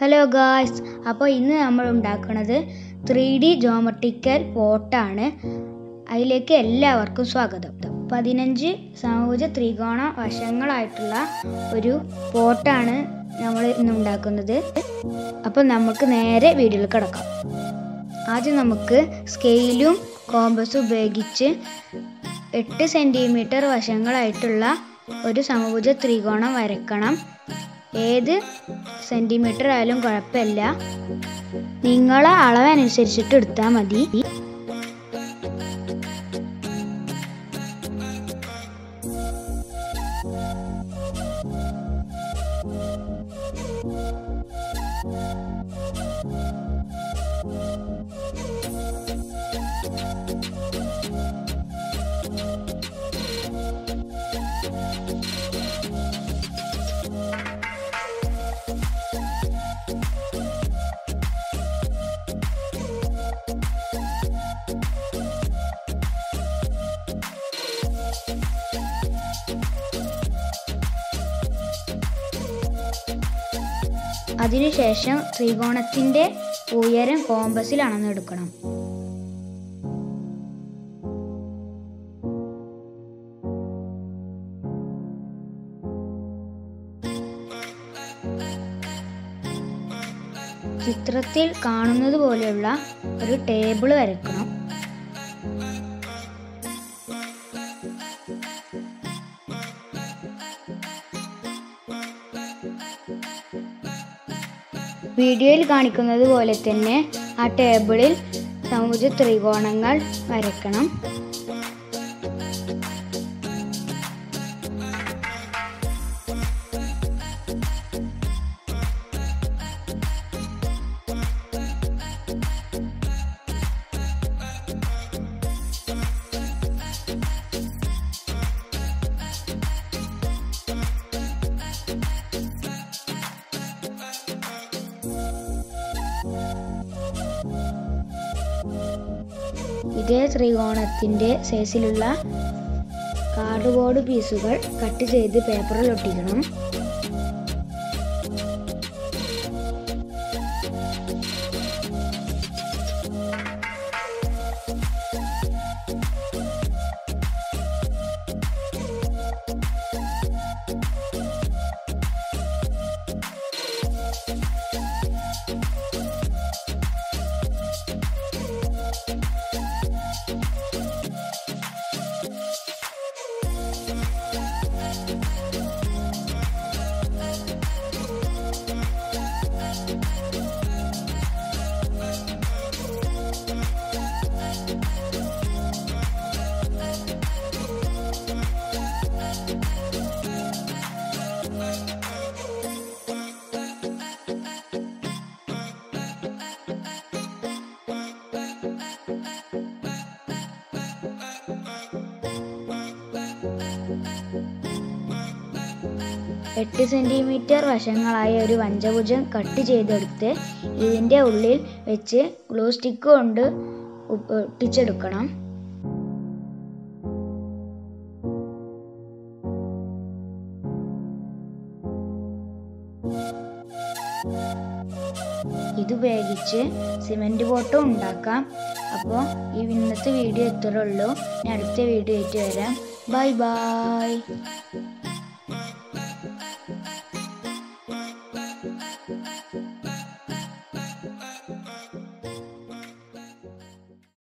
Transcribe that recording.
hello guys അപ്പോൾ ഇന്ന് നമ്മൾ ഉണ്ടാക്കുന്നത് ത്രീ ഡി ജോമെട്രിക്കൽ പോട്ടാണ് അതിലേക്ക് എല്ലാവർക്കും സ്വാഗതം പതിനഞ്ച് സമഭുജ ത്രികോണ വശങ്ങളായിട്ടുള്ള ഒരു പോട്ടാണ് നമ്മൾ ഇന്ന് ഉണ്ടാക്കുന്നത് അപ്പോൾ നമുക്ക് നേരെ വീഡിയോയിൽ കിടക്കാം ആദ്യം നമുക്ക് സ്കെയിലും കോമ്പസും ഉപയോഗിച്ച് എട്ട് സെൻറ്റിമീറ്റർ വശങ്ങളായിട്ടുള്ള ഒരു സമഭുജ ത്രികോണം വരക്കണം ഏത് സെൻറ്റിമീറ്റർ ആയാലും കുഴപ്പമില്ല നിങ്ങളെ അളവനുസരിച്ചിട്ട് എടുത്താൽ മതി അതിനുശേഷം ത്രികോണത്തിന്റെ ഉയരം കോമ്പസിൽ അളന്നെടുക്കണം ചിത്രത്തിൽ കാണുന്നത് പോലെയുള്ള ഒരു ടേബിൾ വരയ്ക്കണം വീഡിയോയിൽ കാണിക്കുന്നത് പോലെ തന്നെ ആ ടേബിളിൽ സമുദ്ര ത്രികോണങ്ങൾ വരയ്ക്കണം ഇതേ ത്രികോണത്തിന്റെ സൈസിലുള്ള കാർഡ്ബോർഡ് പീസുകൾ കട്ട് ചെയ്ത് പേപ്പറിൽ ഒട്ടിക്കണം എട്ട് സെൻറ്റിമീറ്റർ വശങ്ങളായ ഒരു പഞ്ചഭുജം കട്ട് ചെയ്തെടുത്ത് ഇതിൻ്റെ ഉള്ളിൽ വെച്ച് ഗ്ലൂ സ്റ്റിക്ക് കൊണ്ട് ഒട്ടിച്ചെടുക്കണം ഇതുപയോഗിച്ച് സിമെൻറ്റ് ബോട്ടും ഉണ്ടാക്കാം അപ്പോൾ ഈ ഇന്നത്തെ വീഡിയോ ഇത്രേ ഉള്ളൂ ഞാൻ അടുത്ത വീഡിയോ ആയിട്ട് വരാം ബൈ ബൈ